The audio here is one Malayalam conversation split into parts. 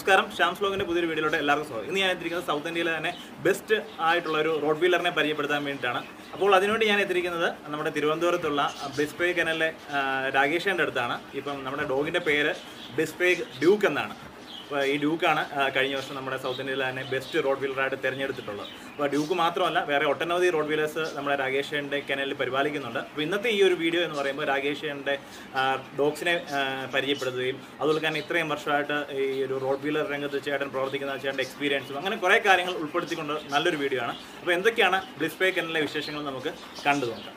നമസ്കാരം ഷ്യാംസ് വ്ലോഗിന്റെ പുതിയൊരു വീഡിയോയിലോട്ട് എല്ലാവർക്കും സ്വാഗതം ഇന്ന് ഞാൻ എത്തിയിരിക്കുന്നത് സൗത്ത് ഇന്ത്യയിലെ തന്നെ ബെസ്റ്റ് ആയിട്ടുള്ള ഒരു റോഡ് വീലറിനെ പരിചയപ്പെടുത്താൻ വേണ്ടിയിട്ടാണ് അപ്പോൾ അതിനുവേണ്ടി ഞാൻ എത്തിയിരിക്കുന്നത് നമ്മുടെ തിരുവനന്തപുരത്തുള്ള ബിസ്പേ കനലിലെ രാകേഷേൻ്റെ അടുത്താണ് ഇപ്പം നമ്മുടെ ഡോഗിൻ്റെ പേര് ബിസ്പേ ഡ്യൂക്ക് എന്നാണ് അപ്പോൾ ഈ ഡ്യൂക്കാണ് ആ, കഴിഞ്ഞ വർഷം നമ്മുടെ സൗത്ത് ഇന്ത്യയിലെ തന്നെ ബെസ്റ്റ് റോഡ് വീലറായിട്ട് തിരഞ്ഞെടുത്തിട്ടുള്ളത് അപ്പോൾ ഡ്യൂക്ക് മാത്രമല്ല വേറെ ഒട്ടനവധി റോഡ് വീലേഴ്സ് നമ്മുടെ രാകേഷൻ്റെ കനലിൽ പരിപാലിക്കുന്നുണ്ട് അപ്പോൾ ഇന്നത്തെ ഈ ഒരു വീഡിയോ എന്ന് പറയുമ്പോൾ രാകേഷൻ്റെ ഡോഗ്സിനെ ആ, പരിചയപ്പെടുത്തുകയും അതുപോലെ തന്നെ ഇത്രയും വർഷമായിട്ട് ഈ ഒരു റോഡ് വീലർ രംഗത്ത് ചേട്ടൻ പ്രവർത്തിക്കുന്ന ചേട്ടൻ്റെ എക്സ്പീരിയൻസും അങ്ങനെ കുറേ കാര്യങ്ങൾ ഉൾപ്പെടുത്തിക്കൊണ്ട് നല്ലൊരു വീഡിയോ ആണ് അപ്പോൾ എന്തൊക്കെയാണ് ബ്ലിസ്പേ കനലിലെ വിശേഷങ്ങൾ നമുക്ക് കണ്ടു നോക്കാം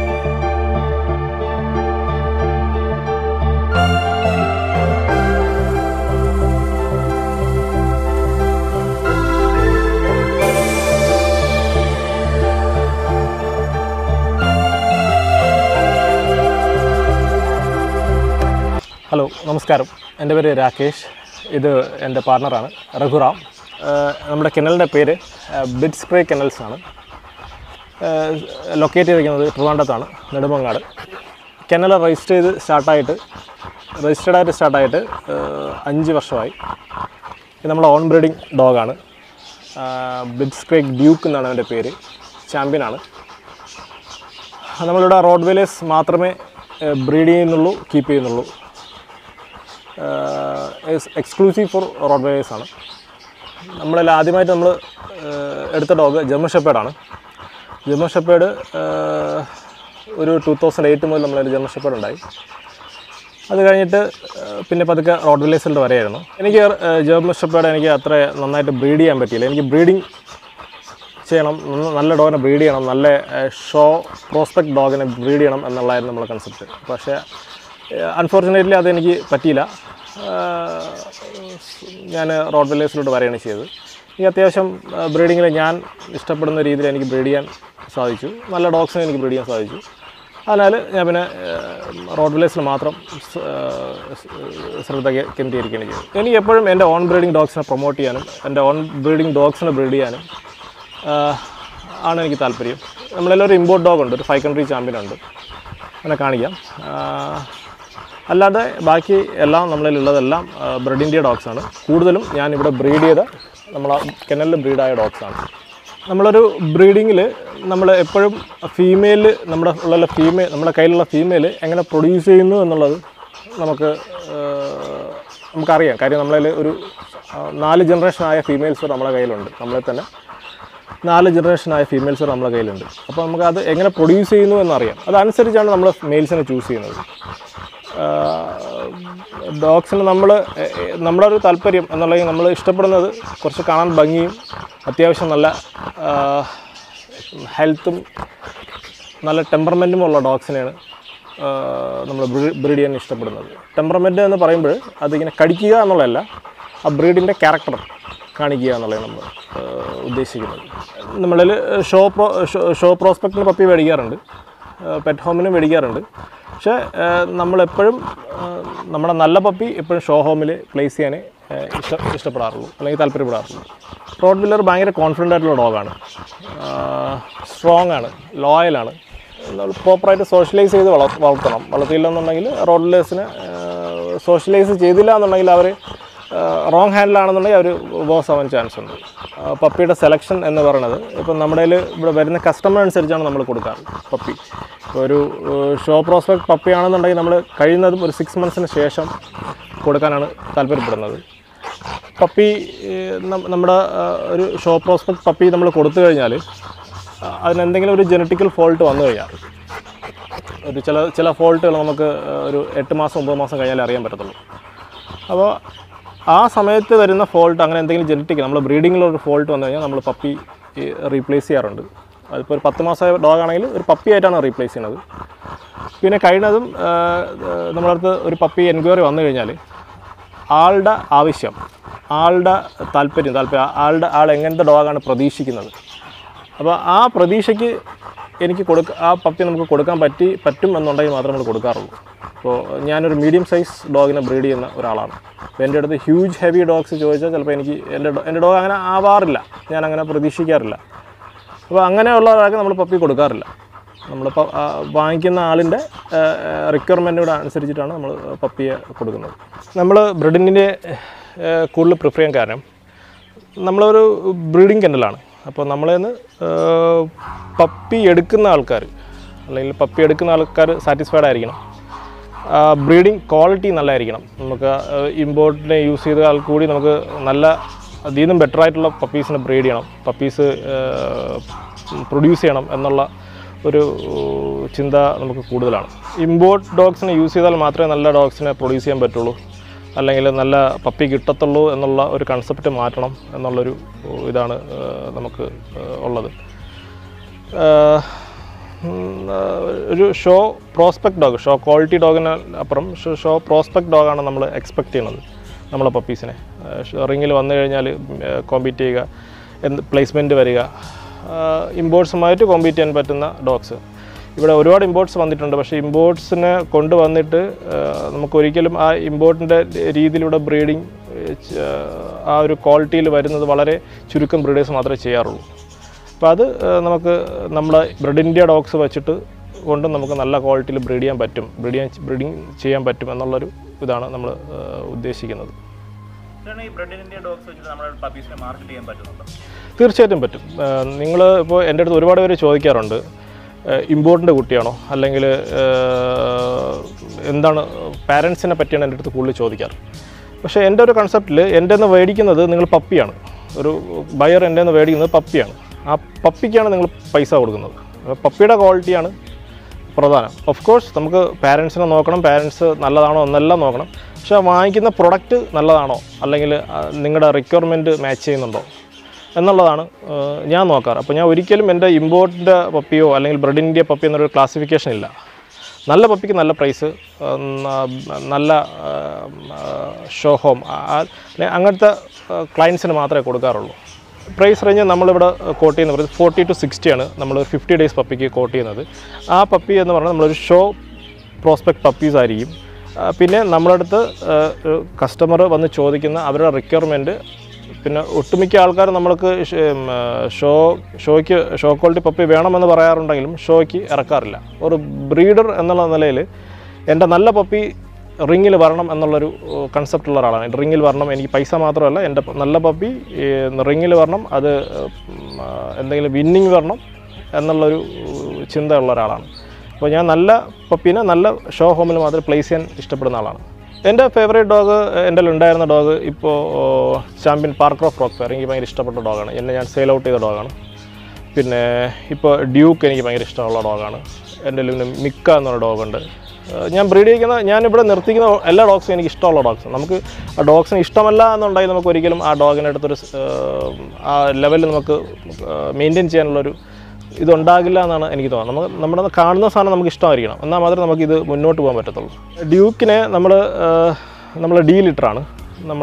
ഹലോ നമസ്കാരം എൻ്റെ പേര് രാകേഷ് ഇത് എൻ്റെ പാർട്ണറാണ് രഘുറാം ഏഹ് നമ്മുടെ കെനലിൻ്റെ പേര് ബിഡ് സ്പ്രേ കെനൽസ് ആണ് ലൊക്കേറ്റ് ചെയ്തിരിക്കുന്നത് ട്രിവാൻഡത്താണ് നെടുമങ്ങാട് കെനൽ രജിസ്റ്റർ ചെയ്ത് സ്റ്റാർട്ടായിട്ട് രജിസ്റ്റേർഡ് ആയിട്ട് സ്റ്റാർട്ടായിട്ട് ഏഹ് അഞ്ച് വർഷമായി ഇത് നമ്മുടെ ഓൺ ബ്രീഡിങ് ഡോഗാണ് ബിഡ് സ്പ്രേ ഡ്യൂക്ക് എന്നാണ് അവൻ്റെ പേര് ചാമ്പ്യനാണ് നമ്മളിവിടെ റോഡ് വേലേഴ്സ് മാത്രമേ ബ്രീഡ് ചെയ്യുന്നുള്ളൂ കീപ്പ് ചെയ്യുന്നുള്ളൂ എക്സ്ക്ലൂസീവ് ഫോർ റോഡ് വേലേഴ്സ് ആണ് നമ്മളതിൽ ആദ്യമായിട്ട് നമ്മൾ എടുത്ത ഡോഗ് ജർമ്മൻ ഷെപ്പേഡാണ് ജർമ്മൻ ഷെപ്പേഡ് ഒരു ടൂ തൗസൻഡ് എയ്റ്റ് മുതൽ നമ്മളതിൽ ജർമ്മൻ ഷെപ്പേഡ് ഉണ്ടായി അത് കഴിഞ്ഞിട്ട് ഏഹ്, പിന്നെ പതുക്കെ റോഡ് വില്ലേഴ്സിൻ്റെ വരെയായിരുന്നു എനിക്ക് ജർമ്മൻ ഷെപ്പേഡ് എനിക്ക് അത്ര നന്നായിട്ട് ബ്രീഡ് ചെയ്യാൻ പറ്റിയില്ല എനിക്ക് ബ്രീഡിങ് ചെയ്യണം നന്ന- നല്ല ഡോഗിനെ ബ്രീഡ് ചെയ്യണം നല്ല ഷോ പ്രോസ്പെക്ട് ഡോഗിനെ ബ്രീഡ് ചെയ്യണം എന്നുള്ളതായിരുന്നു നമ്മളെ കൺസെപ്റ്റ് പക്ഷേ അൺഫോർച്ചുനേറ്റ്ലി അതെനിക്ക് പറ്റിയില്ല ഞാൻ റോഡ് വില്ലേഴ്സിലോട്ട് വരികയാണ് ചെയ്തത് ഈ അത്യാവശ്യം ബ്രീഡിങ്ങിൽ ഞാൻ ഇഷ്ടപ്പെടുന്ന രീതിയിൽ എനിക്ക് ബ്രീഡ് ചെയ്യാൻ സാധിച്ചു നല്ല ഡോഗ്സിനെ എനിക്ക് ബ്രീഡ് ചെയ്യാൻ സാധിച്ചു അതിനാൽ ഞാൻ പിന്നെ റോഡ് വില്ലേഴ്സിൽ മാത്രം സ്- ഏഹ് ശ്രദ്ധ കേ- കേന്ദ്രീകരിക്കുകയാണ് ചെയ്തത് എനിക്ക് എപ്പോഴും എൻ്റെ ഓൺ ബ്രീഡിങ് ഡോഗ്സിനെ പ്രൊമോട്ട് ചെയ്യാനും എൻ്റെ ഓൺ ബ്രീഡിങ് ഡോഗ്സിനെ ബ്രീഡ് ചെയ്യാനും ആഹ് ആണ് എനിക്ക് താല്പര്യം നമ്മളെല്ലാവരും ഇമ്പോർട്ട് ഡോഗ് ഉണ്ട് ഒരു ഫൈവ് കൺട്രി ചാമ്പ്യൻ ഉണ്ട് അങ്ങനെ കാണിക്കാം ആഹ് അല്ലാതെ ബാക്കി എല്ലാം നമ്മളിലുള്ളതെല്ലാം ബ്രെഡ് ഇന്ത്യ ഡോഗ്സാണ് കൂടുതലും ഞാൻ ഇവിടെ ബ്രീഡ് ചെയ്ത നമ്മളെ കെനലിൽ ബ്രീഡായ ഡോഗ്സാണ് നമ്മളൊരു ബ്രീഡിങ്ങിൽ നമ്മൾ എപ്പോഴും ഫീമെയിൽ നമ്മുടെ ഉള്ള ഫീമെയിൽ നമ്മുടെ കയ്യിലുള്ള ഫീമെയിൽ എങ്ങനെ പ്രൊഡ്യൂസ് ചെയ്യുന്നു എന്നുള്ളത് നമുക്ക് ആഹ് നമുക്കറിയാം കാര്യം നമ്മളതിൽ ഒരു ആഹ് നാല് ജനറേഷനായ ഫീമെയിൽസ് നമ്മുടെ കയ്യിലുണ്ട് നമ്മളെ തന്നെ നാല് ജനറേഷനായ ഫീമെയിൽസ് നമ്മുടെ കയ്യിലുണ്ട് അപ്പോൾ നമുക്ക് അത് എങ്ങനെ പ്രൊഡ്യൂസ് ചെയ്യുന്നു എന്നറിയാം അതനുസരിച്ചാണ് നമ്മൾ മെയിൽസിനെ ചൂസ് ചെയ്യുന്നത് ഡോഗ്സിന് നമ്മൾ നമ്മുടെ ഒരു താല്പര്യം എന്നുള്ളത് നമ്മൾ ഇഷ്ടപ്പെടുന്നത് കുറച്ച് കാണാൻ ഭംഗിയും അത്യാവശ്യം നല്ല ഹെൽത്തും നല്ല ടെമ്പർമെൻറ്റും ഉള്ള ഡോഗ്സിനെയാണ് നമ്മൾ ബ്രീഡ് ചെയ്യാൻ ഇഷ്ടപ്പെടുന്നത് ടെമ്പർമെൻറ്റ് എന്ന് പറയുമ്പോൾ അതിങ്ങനെ കടിക്കുക എന്നുള്ളതല്ല ആ ബ്രീഡിൻ്റെ ക്യാരക്ടർ കാണിക്കുക എന്നുള്ളത് നമ്മൾ ഉദ്ദേശിക്കുന്നത് നമ്മളിൽ ഷോ പ്രോ ഷോ- ഷോ പ്രോസ്പെക്റ്റിന് പപ്പി മേടിക്കാറുണ്ട് പെറ്റ് ഹോമിനും മേടിക്കാറുണ്ട് പക്ഷേ ഏഹ്, നമ്മളെപ്പോഴും ഏഹ്, നമ്മുടെ നല്ല പപ്പി എപ്പോഴും ഷോ ഹോമിൽ പ്ലേസ് ചെയ്യാനേ ഏഹ്, ഇഷ്ട ഇഷ്ടപ്പെടാറുള്ളൂ അല്ലെങ്കിൽ താല്പര്യപ്പെടാറുള്ളൂ റോഡ് വില്ലർ ഭയങ്കര കോൺഫിഡൻ്റ് ആയിട്ടുള്ള ഡോഗാണ് സ്ട്രോങ് ആണ് ലോയലാണ് നമ്മൾ പ്രോപ്പറായിട്ട് സോഷ്യലൈസ് ചെയ്ത് വളർ വളർത്തണം വളർത്തിയില്ലെന്നുണ്ടെങ്കിൽ റോഡ് വില്ലേഴ്സിന് സോഷ്യലൈസ് ചെയ്തില്ല എന്നുണ്ടെങ്കിൽ അവർ റോങ് ഹാൻഡിലാണെന്നുണ്ടെങ്കിൽ അവർ ബോസ് ആവാൻ ചാൻസ് ഉണ്ട് ആ, പപ്പിയുടെ സെലക്ഷൻ എന്ന് പറയുന്നത് ഇപ്പം നമ്മുടെ കയ്യിൽ ഇവിടെ വരുന്ന കസ്റ്റമർ അനുസരിച്ചാണ് നമ്മൾ കൊടുക്കാറ് പപ്പി ഇപ്പോൾ ഒരു ഷോ പ്രോസ്പെക്ട് പപ്പി ആണെന്നുണ്ടെങ്കിൽ നമ്മൾ കഴിയുന്നതും ഒരു സിക്സ് മന്ത്സിന് ശേഷം കൊടുക്കാനാണ് താല്പര്യപ്പെടുന്നത് പപ്പി ഏഹ്, നം- നമ്മുടെ ആ, ഒരു ഷോ പ്രോസ്പെക്ട് പപ്പി നമ്മൾ കൊടുത്തു കഴിഞ്ഞാൽ ആ, അതിനെന്തെങ്കിലും ഒരു ജനറ്റിക്കൽ ഫോൾട്ട് വന്നു കഴിഞ്ഞാൽ ഒരു ചില ചില ഫോൾട്ടുകൾ നമുക്ക് ആ, ഒരു എട്ട് മാസം ഒമ്പത് മാസം കഴിഞ്ഞാലേ അറിയാൻ പറ്റത്തുള്ളൂ അപ്പോൾ ആ സമയത്ത് വരുന്ന ഫോൾട്ട് അങ്ങനെ എന്തെങ്കിലും ജനറ്റിക് നമ്മൾ ബ്രീഡിങ്ങിലൊരു ഫോൾട്ട് വന്നു കഴിഞ്ഞാൽ നമ്മൾ പപ്പി റീപ്ലേസ് ചെയ്യാറുണ്ട് അതിപ്പോൾ ഒരു പത്ത് മാസമായ ഡോഗ് ആണെങ്കിൽ ഒരു പപ്പി ആയിട്ടാണ് റീപ്ലേസ് ചെയ്യുന്നത് പിന്നെ കഴിയുന്നതും ആ, ആ, നമ്മുടെ അടുത്ത് ഒരു പപ്പി എൻക്വയറി വന്നു കഴിഞ്ഞാൽ ആളുടെ ആവശ്യം ആളുടെ താല്പര്യം താല്പര്യം ആളുടെ ആൾ എങ്ങനത്തെ ഡോഗാണ് പ്രതീക്ഷിക്കുന്നത് അപ്പോൾ ആ പ്രതീക്ഷയ്ക്ക് എനിക്ക് കൊടുക്ക ആ പപ്പി നമുക്ക് കൊടുക്കാൻ പറ്റി പറ്റും എന്നുണ്ടെങ്കിൽ മാത്രമേ നമ്മൾ കൊടുക്കാറുള്ളൂ അപ്പോൾ ഞാനൊരു മീഡിയം സൈസ് ഡോഗിനെ ബ്രീഡ് ചെയ്യുന്ന ഒരാളാണ് അപ്പോൾ എൻ്റെ അടുത്ത് ഹ്യൂജ് ഹെവി ഡോഗ്സ് ചോദിച്ചാൽ ചിലപ്പോൾ എനിക്ക് എൻ്റെ ഡോ- എൻ്റെ ഡോഗ് അങ്ങനെ ആവാറില്ല ഞാൻ അങ്ങനെ പ്രതീക്ഷിക്കാറില്ല അപ്പോൾ അങ്ങനെയുള്ള ഒരാൾക്ക് നമ്മൾ പപ്പി കൊടുക്കാറില്ല നമ്മളിപ്പോൾ വാങ്ങിക്കുന്ന ആളിൻ്റെ റിക്വയർമെൻറ്റോട് അനുസരിച്ചിട്ടാണ് നമ്മൾ പപ്പിയെ കൊടുക്കുന്നത് നമ്മൾ ബ്രെഡിൻ്റെ ഏഹ്, കൂടുതൽ പ്രിഫർ ചെയ്യാൻ കാരണം നമ്മളൊരു ബ്രീഡിംഗ് കെന്നലാണ് അപ്പോൾ നമ്മളേന്ന് പപ്പി എടുക്കുന്ന ആൾക്കാർ അല്ലെങ്കിൽ പപ്പി എടുക്കുന്ന ആൾക്കാർ സാറ്റിസ്ഫൈഡ് ആയിരിക്കണം ബ്രീഡിംഗ് ക്വാളിറ്റി നല്ലതായിരിക്കണം നമുക്ക് ഇമ്പോർട്ടിനെ യൂസ് ചെയ്താൽ കൂടി നമുക്ക് നല്ല അതിൽ നിന്നും ബെറ്റർ ആയിട്ടുള്ള പപ്പീസിനെ ബ്രീഡ് ചെയ്യണം പപ്പീസ് പ്രൊഡ്യൂസ് ചെയ്യണം എന്നുള്ള ഒരു ചിന്ത നമുക്ക് കൂടുതലാണ് ഇമ്പോർട്ട് ഡോഗ്സിനെ യൂസ് ചെയ്താൽ മാത്രമേ നല്ല ഡോഗ്സിനെ പ്രൊഡ്യൂസ് ചെയ്യാൻ പറ്റുള്ളൂ അല്ലെങ്കിൽ നല്ല പപ്പി കിട്ടത്തുള്ളൂ എന്നുള്ള ഒരു കൺസെപ്റ്റ് മാറ്റണം എന്നുള്ളൊരു ഇതാണ് ഏഹ്, നമുക്ക് ഏഹ്, ഉള്ളത് ഏഹ്, ഉം, ഏഹ്, ഒരു show prospect dog show quality ഡോഗിന് അപ്പുറം ഷോ- ഷോ പ്രോസ്പെക്ട് ഡോഗാണ് നമ്മൾ എക്സ്പെക്ട് ചെയ്യുന്നത് നമ്മളെ പപ്പീസിനെ റിങ്ങിൽ വന്നു കഴിഞ്ഞാൽ കോമ്പീറ്റ് ചെയ്യുക എന്ത് പ്ലേസ്മെൻറ്റ് വരിക ഇമ്പോർട്സുമായിട്ട് കോമ്പീറ്റ് ചെയ്യാൻ പറ്റുന്ന ഡോഗ്സ് ഇവിടെ ഒരുപാട് ഇമ്പോർട്സ് വന്നിട്ടുണ്ട് പക്ഷേ ഇമ്പോർട്സിനെ കൊണ്ടുവന്നിട്ട് നമുക്ക് ഒരിക്കലും ആ ഇമ്പോർട്ടിൻ്റെ രീതിയിലൂടെ ബ്രീഡിങ് ആ ഒരു ക്വാളിറ്റിയിൽ വരുന്നത് വളരെ ചുരുക്കം ബ്രീഡേഴ്സ് മാത്രമേ ചെയ്യാറുള്ളൂ അപ്പോൾ അത് ഏഹ്, നമുക്ക് നമ്മുടെ ബ്രെഡ് ഇന്ത്യ ഡോഗ്സ് വെച്ചിട്ട് കൊണ്ട് നമുക്ക് നല്ല ക്വാളിറ്റിയിൽ ബ്രീഡ് ചെയ്യാൻ പറ്റും ബ്രീഡ് ചെയ്യാൻ ബ്രീഡിങ് ചെയ്യാൻ പറ്റും എന്നുള്ളൊരു ഇതാണ് നമ്മൾ ഏഹ്, ഉദ്ദേശിക്കുന്നത് ഇതാണ് ഈ ബ്രെഡ് ഇന്ത്യ ഡോഗ്സ് വെച്ചിട്ട് നമ്മുടെ പപ്പീസിനെ മാർക്കറ്റ് ചെയ്യാൻ പറ്റുന്നുണ്ടോ തീർച്ചയായിട്ടും പറ്റും നിങ്ങൾ ഇപ്പോൾ എൻ്റെ അടുത്ത് ഒരുപാട് പേര് ചോദിക്കാറുണ്ട് ഇമ്പോർട്ടൻ്റ് കുട്ടിയാണോ അല്ലെങ്കിൽ എന്താണ് പാരൻസിനെ പറ്റിയാണ് എൻ്റെ അടുത്ത് കൂടുതൽ ചോദിക്കാറ് പക്ഷേ എൻ്റെ ഒരു കൺസെപ്റ്റിൽ എൻ്റെ നിന്ന് മേടിക്കുന്നത് നിങ്ങൾ പപ്പിയാണ് ഒരു ബയർ എൻ്റെ നിന്ന് മേടിക്കുന്നത് പപ്പിയാണ് ആ പപ്പിക്കാണ് നിങ്ങൾ പൈസ കൊടുക്കുന്നത് അപ്പോൾ പപ്പിയുടെ ക്വാളിറ്റിയാണ് പ്രധാനം ഓഫ് കോഴ്സ് നമുക്ക് പാരൻസിനെ നോക്കണം പാരൻസ് നല്ലതാണോ എന്നെല്ലാം നോക്കണം പക്ഷേ ആ വാങ്ങിക്കുന്ന പ്രൊഡക്റ്റ് നല്ലതാണോ അല്ലെങ്കിൽ ആ, നിങ്ങളുടെ റിക്വയർമെൻറ്റ് മാച്ച് ചെയ്യുന്നുണ്ടോ എന്നുള്ളതാണ് ആ, ഞാൻ നോക്കാറ് അപ്പോൾ ഞാൻ ഒരിക്കലും എൻ്റെ ഇമ്പോർട്ടിൻ്റെ പപ്പിയോ അല്ലെങ്കിൽ ബ്രെഡ് ഇന്ത്യ പപ്പി എന്നൊരു ക്ലാസിഫിക്കേഷൻ ഇല്ല നല്ല പപ്പിക്ക് നല്ല പ്രൈസ് നല്ല ഷോ ഹോം അങ്ങനത്തെ ക്ലയൻസിന് മാത്രമേ കൊടുക്കാറുള്ളൂ പ്രൈസ് റേഞ്ച് നമ്മളിവിടെ കോട്ട് ചെയ്യുന്ന പറയുന്നത് ഫോർട്ടി ടു സിക്സ്റ്റി ആണ് നമ്മൾ ഫിഫ്റ്റി ഡേയ്സ് പപ്പിക്ക് കോട്ട് ചെയ്യുന്നത് ആ പപ്പി എന്ന് പറഞ്ഞാൽ നമ്മളൊരു ഷോ പ്രോസ്പെക്ട് പപ്പീസ് ആയിരിക്കും ആ, പിന്നെ നമ്മളടുത്ത് കസ്റ്റമർ വന്ന് ചോദിക്കുന്ന അവരുടെ റിക്വയർമെൻറ്റ് പിന്നെ ഒട്ടുമിക്ക ആൾക്കാർ നമ്മൾക്ക് ഷ- ഉം, ആ, ഷോ ഷോയ്ക്ക് ഷോ ക്വാളിറ്റി പപ്പി വേണമെന്ന് പറയാറുണ്ടെങ്കിലും ഷോയ്ക്ക് ഇറക്കാറില്ല ഒരു ബ്രീഡർ എന്നുള്ള നിലയിൽ എൻ്റെ നല്ല പപ്പി റിങ്ങിൽ വരണം എന്നുള്ളൊരു കൺസെപ്റ്റ് ഉള്ള ഒരാളാണ് റിങ്ങിൽ വരണം എനിക്ക് പൈസ മാത്രമല്ല എൻ്റെ പ- നല്ല പപ്പി റിങ്ങിൽ വരണം അത് ഉം, ആ, എന്തെങ്കിലും വിന്നിങ് വരണം എന്നുള്ളൊരു ഉം, ചിന്തയുള്ള ഒരാളാണ് അപ്പോൾ ഞാൻ നല്ല പപ്പീനെ നല്ല ഷോ ഹോമിൽ മാത്രം പ്ലേസ് ചെയ്യാൻ ഇഷ്ടപ്പെടുന്ന ആളാണ് എൻ്റെ ഫേവറേറ്റ് ഡോഗ് എൻ്റെ ഉണ്ടായിരുന്ന ഡോഗ് ഇപ്പോൾ champion Park of Rock Fair എനിക്ക് ഭയങ്കര ഇഷ്ടപ്പെട്ട ഡോഗാണ് എന്നെ ഞാൻ സെയിൽ ഔട്ട് ചെയ്ത ഡോഗാണ് പിന്നെ ഇപ്പോൾ ഡ്യൂക്ക് എനിക്ക് ഭയങ്കര ഇഷ്ടമുള്ള ഡോഗാണ് എൻ്റെ പിന്നെ മിക്ക എന്നൊരു ഡോഗുണ്ട് ഏഹ് ഞാൻ ബ്രീഡ് ചെയ്യുന്ന ഞാനിവിടെ നിർത്തിക്കുന്ന എല്ലാ ഡോഗ്സും എനിക്ക് ഇഷ്ടമുള്ള ഡോഗ്സ് നമുക്ക് ആ ഡോഗ്സിന് ഇഷ്ടമല്ല എന്നുണ്ടെങ്കിൽ നമുക്ക് ഒരിക്കലും ആ ഡോഗിൻ്റെ അടുത്തൊരു സ്- ഏഹ് ആ ലെവലിൽ നമുക്ക് മെയിൻറ്റെയിൻ ചെയ്യാനുള്ളൊരു ഇതുണ്ടാകില്ല എന്നാണ് എനിക്ക് തോന്നുന്നത് നമുക്ക് നമ്മുടെ കാണുന്ന സാധനം നമുക്ക് ഇഷ്ടമായിരിക്കണം എന്നാൽ മാത്രമേ നമുക്ക് ഇത് മുന്നോട്ട് പോകാൻ പറ്റത്തുള്ളൂ ഡ്യൂക്കിനെ നമ്മൾ നമ്മൾ ഡി ലിറ്ററാണ് നമ്മൾ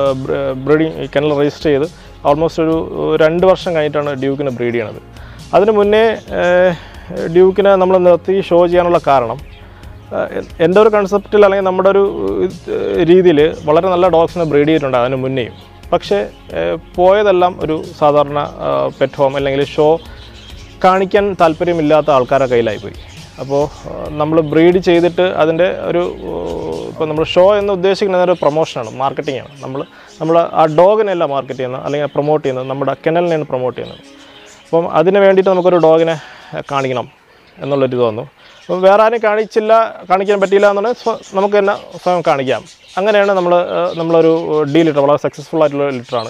ബ്രീഡിങ് കെനൽ രജിസ്റ്റർ ചെയ്ത് ഓൾമോസ്റ്റ് ഒരു രണ്ട് വർഷം കഴിഞ്ഞിട്ടാണ് ഡ്യൂക്കിനെ ബ്രീഡ് ചെയ്യണത് അതിന് മുന്നേ ഏഹ്, ഡ്യൂക്കിനെ നമ്മൾ നിർത്തി ഷോ ചെയ്യാനുള്ള കാരണം ഏഹ്, എ- എൻ്റെ ഒരു കൺസെപ്റ്റിൽ അല്ലെങ്കിൽ നമ്മുടെ ഒരു രീതിയിൽ വളരെ നല്ല ഡോഗ്സിനെ ബ്രീഡ് ചെയ്തിട്ടുണ്ട് അതിന് മുന്നേയും പക്ഷേ ഏഹ്, പോയതെല്ലാം ഒരു സാധാരണ പെറ്റ് ഹോം അല്ലെങ്കിൽ ഷോ കാണിക്കാൻ താല്പര്യമില്ലാത്ത ആൾക്കാരുടെ കയ്യിലായിപ്പോയി അപ്പോൾ നമ്മൾ ബ്രീഡ് ചെയ്തിട്ട് അതിൻ്റെ ഒരു ഇപ്പോൾ നമ്മൾ ഷോ എന്ന് ഉദ്ദേശിക്കുന്നത് ഒരു പ്രൊമോഷനാണ് മാർക്കറ്റിംഗ് ആണ് നമ്മൾ നമ്മൾ ആ ഡോഗിനെയല്ല മാർക്കറ്റ് ചെയ്യുന്നത് അല്ലെങ്കിൽ പ്രൊമോട്ട് ചെയ്യുന്നത് നമ്മുടെ കെനലിനെയാണ് പ്രൊമോട്ട് ചെയ്യുന്നത് അപ്പം അതിന് വേണ്ടിയിട്ട് നമുക്കൊരു ഡോഗിനെ കാണിക്കണം എന്നുള്ളൊരു തോന്നുന്നു അപ്പം വേറെ ആരും കാണിച്ചില്ല കാണിക്കാൻ പറ്റിയില്ല എന്നുണ്ടെങ്കിൽ സ്വ- നമുക്ക് തന്നെ സ്വയം കാണിക്കാം അങ്ങനെയാണ് നമ്മൾ നമ്മളൊരു ഡി ലിറ്റർ വളരെ സക്സസ്ഫുൾ ആയിട്ടുള്ള ലിറ്ററാണ്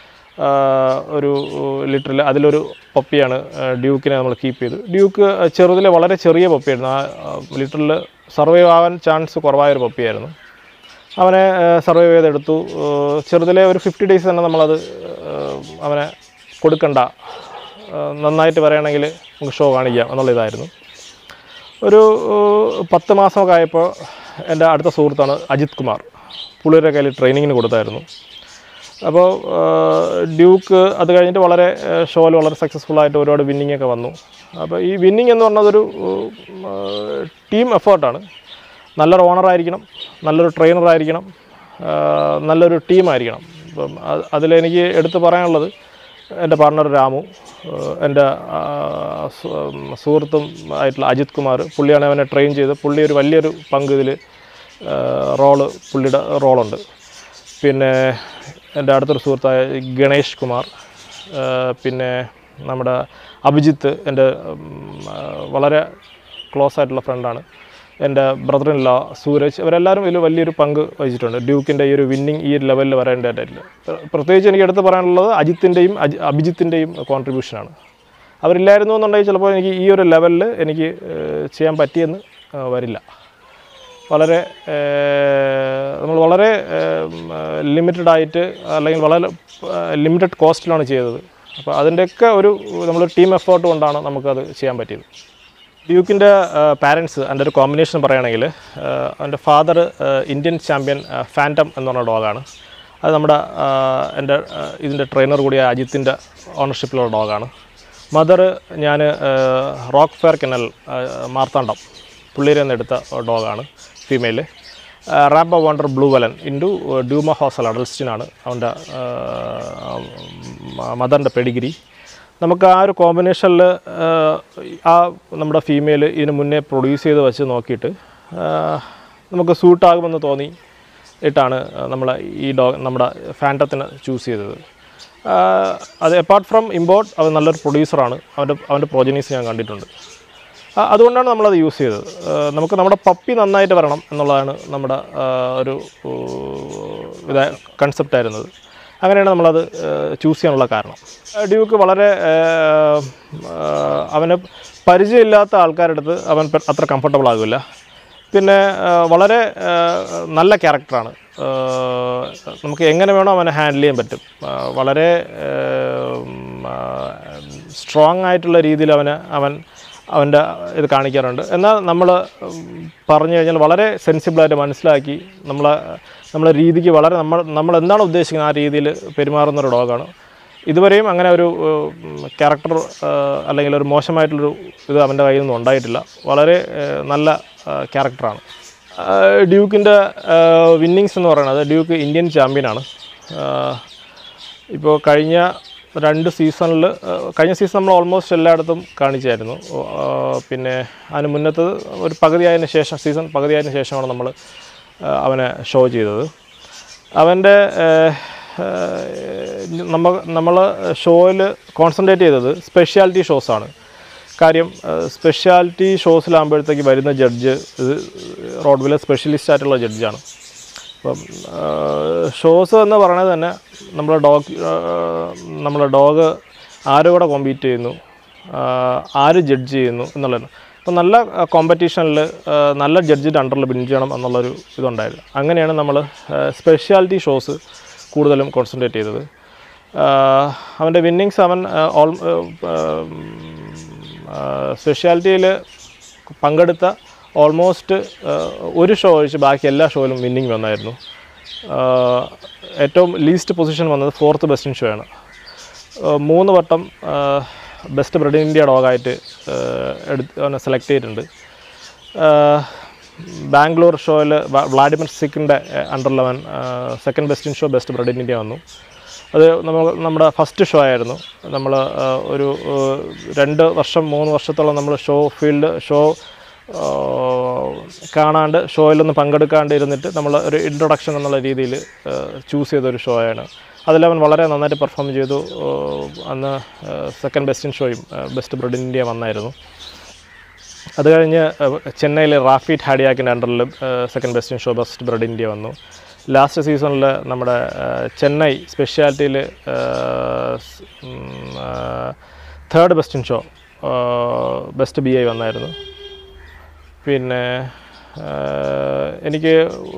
ഒരു ലിറ്ററിൽ അതിലൊരു പപ്പിയാണ് ഡ്യൂക്കിനെ നമ്മൾ കീപ്പ് ചെയ്തു ഡ്യൂക്ക് ചെറുതിലെ വളരെ ചെറിയ പപ്പിയായിരുന്നു ആ ലിറ്ററിൽ സർവൈവ് ആവാൻ ചാൻസ് കുറവായൊരു പപ്പിയായിരുന്നു അവനെ സർവൈവ് ചെയ്തെടുത്തു ഏഹ് ചെറുതിലെ ഒരു ഫിഫ്റ്റി ഡേയ്സ് തന്നെ നമ്മളത് ഏഹ് അവനെ കൊടുക്കണ്ട ഏഹ് നന്നായിട്ട് പറയുകയാണെങ്കിൽ നമുക്ക് ഷോ കാണിക്കാം എന്നുള്ള ഇതായിരുന്നു ഒരു ഏഹ് പത്ത് മാസമൊക്കെ ആയപ്പോൾ എൻ്റെ അടുത്ത സുഹൃത്താണ് അജിത് കുമാർ പുള്ളിയുടെ കയ്യിൽ ട്രെയിനിങ്ങിന് കൊടുത്തായിരുന്നു അപ്പോൾ ഡ്യൂക്ക് അത് കഴിഞ്ഞിട്ട് വളരെ ഷോയിൽ വളരെ സക്സസ്ഫുൾ ആയിട്ട് ഒരുപാട് വിന്നിങ് ഒക്കെ വന്നു അപ്പോൾ ഈ വിന്നിങ് എന്ന് പറഞ്ഞതൊരു ടീം എഫേർട്ടാണ് നല്ലൊരു ഓണറായിരിക്കണം നല്ലൊരു ട്രെയിനറായിരിക്കണം നല്ലൊരു ടീമായിരിക്കണം ഇപ്പം അത് അതിലെനിക്ക് എടുത്തു പറയാനുള്ളത് എൻ്റെ പാർട്ണർ രാമു ഏഹ് എൻ്റെ ആ, സു- സുഹൃത്തും ആയിട്ടുള്ള അജിത് കുമാർ പുള്ളിയാണ് അവനെ ട്രെയിൻ ചെയ്ത് പുള്ളി ഒരു വലിയൊരു പങ്ക് ഇതിൽ റോള് പുള്ളിയുടെ റോളുണ്ട് പിന്നെ എൻ്റെ അടുത്തൊരു സുഹൃത്തായ ഗണേഷ് കുമാർ ആ, പിന്നെ നമ്മുടെ അഭിജിത്ത് എൻ്റെ ഉം, ആ, വളരെ ക്ലോസ് ആയിട്ടുള്ള ഫ്രണ്ടാണ് എൻ്റെ ബ്രദർ ഇൻ ലോ സൂരജ് ഇവരെല്ലാവരും ഇതിൽ വലിയൊരു പങ്ക് വഹിച്ചിട്ടുണ്ട് ഡ്യൂക്കിൻ്റെ ഈ ഒരു വിന്നിങ് ഈ ഒരു ലെവലിൽ വരേണ്ടതായിട്ടില്ല പ്രത്യേകിച്ച് എനിക്ക് എടുത്ത് പറയാനുള്ളത് അജിത്തിൻ്റെയും അജി അഭിജിത്തിൻ്റെയും കോൺട്രിബ്യൂഷനാണ് അവരില്ലായിരുന്നു എന്നുണ്ടെങ്കിൽ ചിലപ്പോൾ എനിക്ക് ഈ ഒരു ലെവലിൽ എനിക്ക് ഏഹ്, ചെയ്യാൻ പറ്റിയെന്ന് ഏഹ്, വരില്ല വളരെ ഏഹ്, നമ്മൾ വളരെ ലിമിറ്റഡ് ആയിട്ട് അല്ലെങ്കിൽ വളരെ ലിമിറ്റഡ് കോസ്റ്റിലാണ് ചെയ്തത് അപ്പോൾ അതിൻ്റെയൊക്കെ ഒരു നമ്മൾ ടീം എഫേർട്ട് കൊണ്ടാണ് നമുക്കത് ചെയ്യാൻ പറ്റിയത് ഡ്യൂക്കിൻ്റെ പാരൻസ് എൻ്റെ ഒരു കോമ്പിനേഷൻ പറയുകയാണെങ്കിൽ എൻ്റെ ഫാദർ ഇന്ത്യൻ ചാമ്പ്യൻ ഫാൻറ്റം എന്ന് പറഞ്ഞ ഡോഗാണ് അത് നമ്മുടെ ആ, എൻ്റെ ആ, ഇതിൻ്റെ ട്രെയിനർ കൂടിയ അജിത്തിൻ്റെ ഓണർഷിപ്പിലുള്ള ഡോഗാണ് മദർ ഞാൻ റോക്ക് ഫെയർ കെനൽ മാർത്താണ്ഡം പുള്ളിയിൽ നിന്ന് എടുത്ത ഡോഗാണ് ഫീമെയിൽ റാമ്പ വണ്ടർ ബ്ലൂ വലൻ ഇൻറ്റു ഡ്യൂമ ഹോസൽ അഡൽസ്റ്റിനാണ് അവൻ്റെ മദറിൻ്റെ പെഡിഗിരി നമുക്ക് ആ ഒരു കോമ്പിനേഷനിൽ ആ നമ്മുടെ ഫീമെയിൽ ഇതിന് മുന്നേ പ്രൊഡ്യൂസ് ചെയ്ത് വെച്ച് നോക്കിയിട്ട് ആ, നമുക്ക് സൂട്ടാകുമെന്ന് തോന്നി ഇട്ടാണ് നമ്മൾ ഈ ഡോ നമ്മുടെ ഫാൻറ്റത്തിന് ചൂസ് ചെയ്തത് ആ, അത് അപ്പാർട്ട് ഫ്രം ഇമ്പോർട്ട് അവൻ നല്ലൊരു പ്രൊഡ്യൂസറാണ് അവൻ്റെ അവൻ്റെ പ്രോജനീസ് ഞാൻ കണ്ടിട്ടുണ്ട് ആ, അതുകൊണ്ടാണ് നമ്മളത് യൂസ് ചെയ്തത് ആ, നമുക്ക് നമ്മുടെ പപ്പി നന്നായിട്ട് വരണം എന്നുള്ളതാണ് നമ്മുടെ ആ, ഒരു ഊ, ഇത കൺസെപ്റ്റ് ആയിരുന്നത് അങ്ങനെയാണ് നമ്മളത് ചൂസ് ചെയ്യാനുള്ള കാരണം ആ, ഡ്യൂക്ക് വളരെ ആ, ആ, അവന് പരിചയമില്ലാത്ത ആൾക്കാരുടെ അടുത്ത് അവൻ പെ- അത്ര കംഫർട്ടബിൾ ആകില്ല പിന്നെ ആ, വളരെ ആ, നല്ല ക്യാരക്ടറാണ് ആ, നമുക്ക് എങ്ങനെ വേണോ അവനെ ഹാൻഡിൽ ചെയ്യാൻ പറ്റും ആ, വളരെ സ്ട്രോങ് ആയിട്ടുള്ള രീതിയിൽ അവന് അവൻ അവൻ്റെ ഇത് കാണിക്കാറുണ്ട് എന്നാൽ നമ്മൾ പറഞ്ഞു കഴിഞ്ഞാൽ വളരെ സെൻസിബിളായിട്ട് മനസ്സിലാക്കി നമ്മളെ നമ്മളെ രീതിക്ക് വളരെ നമ്മൾ നമ്മൾ എന്താണ് ഉദ്ദേശിക്കുന്നത് ആ രീതിയിൽ പെരുമാറുന്ന ഒരു ഡോഗാണ് ഇതുവരെയും അങ്ങനെ ഒരു ക്യാരക്ടർ അല്ലെങ്കിൽ ഒരു മോശമായിട്ടുള്ളൊരു ഇത് അവൻ്റെ കയ്യിൽ നിന്നും ഉണ്ടായിട്ടില്ല വളരെ ഏഹ്, നല്ല ക്യാരക്ടറാണ് ഡ്യൂക്കിൻ്റെ വിന്നിങ്സ് എന്ന് പറയുന്നത് ഡ്യൂക്ക് ഇന്ത്യൻ ചാമ്പ്യനാണ് ഇപ്പോൾ കഴിഞ്ഞ രണ്ട് സീസണിൽ കഴിഞ്ഞ സീസൺ നമ്മൾ ഓൾമോസ്റ്റ് എല്ലായിടത്തും കാണിച്ചായിരുന്നു ആ, പിന്നെ അതിന് മുന്നത്തത് ഒരു പകുതിയായതിനു ശേഷം സീസൺ പകുതിയായതിനു ശേഷമാണ് നമ്മൾ അവനെ ഷോ ചെയ്തത് അവൻ്റെ നമ്മ നമ്മൾ ഷോയിൽ കോൺസെൻട്രേറ്റ് ചെയ്തത് സ്പെഷ്യാലിറ്റി ഷോസാണ് കാര്യം സ്പെഷ്യാലിറ്റി ഷോസിലാകുമ്പോഴത്തേക്ക് വരുന്ന ജഡ്ജ് ഇത് റോഡ്വിലെ സ്പെഷ്യലിസ്റ്റ് ആയിട്ടുള്ള ജഡ്ജാണ് അപ്പം ഷോസ് എന്ന് പറയുന്നത് തന്നെ നമ്മളെ ഡോഗ് നമ്മളെ ഡോഗ് ആരോടെ കോമ്പീറ്റ് ചെയ്യുന്നു ആ, ആര് ജഡ്ജ് ചെയ്യുന്നു എന്നുള്ളത് അപ്പം നല്ല കോമ്പറ്റീഷനിൽ നല്ല ജഡ്ജിൻ്റെ അണ്ടറിൽ ബിൻ ചെയ്യണം എന്നുള്ളൊരു ഇതുണ്ടായിരുന്നു അങ്ങനെയാണ് നമ്മൾ സ്പെഷ്യാലിറ്റി ഷോസ് കൂടുതലും കോൺസെൻട്രേറ്റ് ചെയ്തത് ആ, അവൻ്റെ വിന്നിങ്സ് അവൻ ആ, ഓൾ സ്പെഷ്യാലിറ്റിയിൽ പങ്കെടുത്ത ഓൾമോസ്റ്റ് ഒരു ഷോ ഒഴിച്ച് ബാക്കി എല്ലാ ഷോയിലും വിന്നിങ് വന്നായിരുന്നു ആ, ഏറ്റവും ലീസ്റ്റ് പൊസിഷൻ വന്നത് ഫോർത്ത് ബെസ്റ്റിൻ ഷോ ആണ് ആ, മൂന്ന് വട്ടം ബെസ്റ്റ് ബ്രെഡ് ഇന്ത്യ ഡോഗായിട്ട് എടുത്ത് അവനെ സെലക്ട് ചെയ്തിട്ടുണ്ട് ആ, ബാംഗ്ലൂർ ഷോയിൽ വ്ളാഡിമിർ സിക്കിൻ്റെ അണ്ടർ ലെവൻ second best in show best bred in India വന്നു അത് നമ്മൾ നമ്മുടെ ഫസ്റ്റ് ഷോ ആയിരുന്നു നമ്മൾ ഒരു ആ, രണ്ട് വർഷം മൂന്ന് വർഷത്തോളം നമ്മൾ ഷോ ഫീൽഡ് ഷോ ആ, കാണാണ്ട് ഷോയിലൊന്നും പങ്കെടുക്കാണ്ട് ഇരുന്നിട്ട് നമ്മൾ ഒരു ഇൻട്രൊഡക്ഷൻ എന്നുള്ള രീതിയിൽ ചൂസ് ചെയ്തൊരു ഷോ ആണ് അതിലവൻ വളരെ നന്നായിട്ട് പെർഫോം ചെയ്തു ആ, അന്ന് സെക്കൻഡ് ബെസ്റ്റ് ഇൻ ഷോയും ബെസ്റ്റ് ബ്രെഡ് ഇൻ ഇന്ത്യ വന്നായിരുന്നു അത് കഴിഞ്ഞ് അഹ് ചെന്നൈയിലെ റാഫീറ്റ് ഹാഡിയാക്കിൻ്റെ അണ്ടറിൽ second best in show best bred India വന്നു ലാസ്റ്റ് സീസണിൽ നമ്മുടെ അഹ് ചെന്നൈ സ്പെഷ്യാലിറ്റിയിൽ third best in show best B I വന്നായിരുന്നു പിന്നെ ആഹ് എനിക്ക്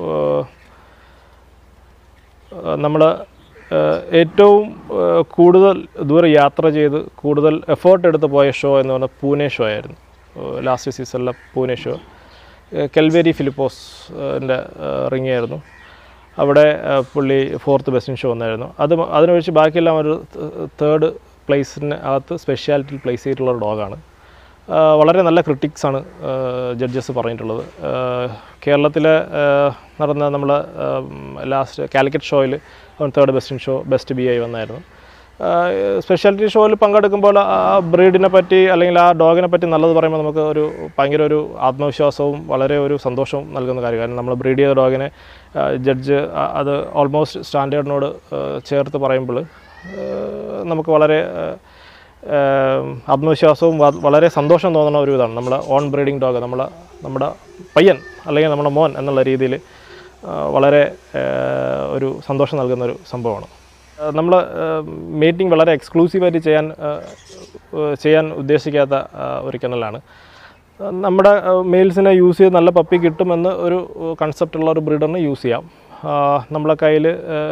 നമ്മൾ ഏറ്റവും ആഹ് കൂടുതൽ ദൂരെ യാത്ര ചെയ്ത് കൂടുതൽ എഫേർട്ട് എടുത്ത് പോയ ഷോ എന്ന് പറഞ്ഞാൽ പൂനെ ഷോ ആയിരുന്നു ലാസ്റ്റ് സീസണിലെ പൂനെ ഷോ കെൽവേരി ഫിലിപ്പോസ് എൻ്റെ റിങ് ആയിരുന്നു അവിടെ ആഹ് പുള്ളി ഫോർത്ത് ബെസ്റ്റിൻ ഷോ വന്നായിരുന്നു അത് മ- അതിനൊഴിച്ച് ബാക്കിയെല്ലാം ഒരു തേർഡ് പ്ലേസിന് അകത്ത് സ്പെഷ്യാലിറ്റിയിൽ പ്ലേസ് ചെയ്തിട്ടുള്ള ഒരു ഡോഗാണ് ആഹ് വളരെ നല്ല ക്രിട്ടിക്സാണ് ജഡ്ജസ് പറഞ്ഞിട്ടുള്ളത് ആഹ് കേരളത്തിലെ ആഹ് നടന്ന നമ്മൾ ലാസ്റ്റ് കാലിക്കറ്റ് ഷോയിൽ അവൻ third best in show best B I വന്നായിരുന്നു സ്പെഷ്യാലിറ്റി ഷോയിൽ പങ്കെടുക്കുമ്പോൾ ആ ബ്രീഡിനെ പറ്റി അല്ലെങ്കിൽ ആ ഡോഗിനെ പറ്റി നല്ലത് പറയുമ്പോൾ നമുക്ക് ഒരു ഭയങ്കര ഒരു ആത്മവിശ്വാസവും വളരെ ഒരു സന്തോഷവും നൽകുന്ന കാര്യം കാരണം നമ്മൾ ബ്രീഡ് ചെയ്ത ഡോഗിനെ ജഡ്ജ് അത് ഓൾമോസ്റ്റ് സ്റ്റാൻഡേർഡിനോട് ചേർത്ത് പറയുമ്പോൾ നമുക്ക് വളരെ ആ, ഏം, ആത്മവിശ്വാസവും വ- വളരെ സന്തോഷം തോന്നുന്ന ഒരു ഇതാണ് നമ്മുടെ ഓൺ ബ്രീഡിംഗ് ഡോഗ് നമ്മളെ നമ്മുടെ പയ്യൻ അല്ലെങ്കിൽ നമ്മുടെ മോൻ എന്നുള്ള രീതിയിൽ വളരെ ആ, ഒരു സന്തോഷം നൽകുന്ന ഒരു സംഭവമാണ് നമ്മൾ മീറ്റിംഗ് വളരെ എക്സ്ക്ലൂസീവായിട്ട് ചെയ്യാൻ ആ, ആ, ചെയ്യാൻ ഉദ്ദേശിക്കാത്ത ആ, ഒരു കെനലാണ് നമ്മുടെ മെയിൽസിനെ യൂസ് ചെയ്ത് നല്ല പപ്പി കിട്ടുമെന്ന് ഒരു കൺസെപ്റ്റുള്ള ഒരു ബ്രീഡറിനെ യൂസ് ചെയ്യാം ആ, നമ്മളെ കയ്യിൽ